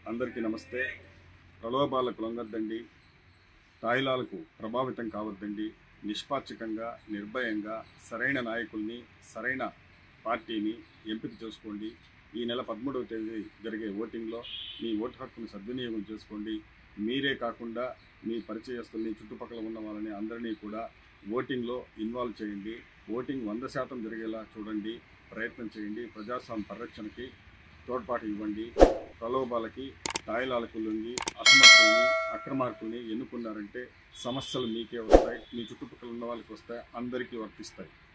అందరికీ నమస్తే ప్రలోభాలకు లొంగద్దండి తాయిలాలకు ప్రభావితం కావద్దండి నిష్పాక్షికంగా నిర్భయంగా సరైన నాయకుల్ని సరైన పార్టీని ఎంపిక చేసుకోండి ఈ నెల పదమూడవ తేదీ జరిగే ఓటింగ్లో మీ ఓటు హక్కును సద్వినియోగం చేసుకోండి మీరే కాకుండా మీ పరిచయస్తుల్ని చుట్టుపక్కల ఉన్న వాళ్ళని అందరినీ కూడా ఓటింగ్లో ఇన్వాల్వ్ చేయండి ఓటింగ్ వంద శాతం జరిగేలా చూడండి ప్రయత్నం చేయండి ప్రజాస్వామ్య పరిరక్షణకి తోడ్పాటు ఇవ్వండి ప్రలోభాలకి తాయిలాలకు లొంగి అసమర్థుల్ని అక్రమార్కుల్ని ఎన్నుకున్నారంటే సమస్యలు మీకే వస్తాయి మీ చుట్టుపక్కల ఉన్న వాళ్ళకి వస్తాయి అందరికీ వర్తిస్తాయి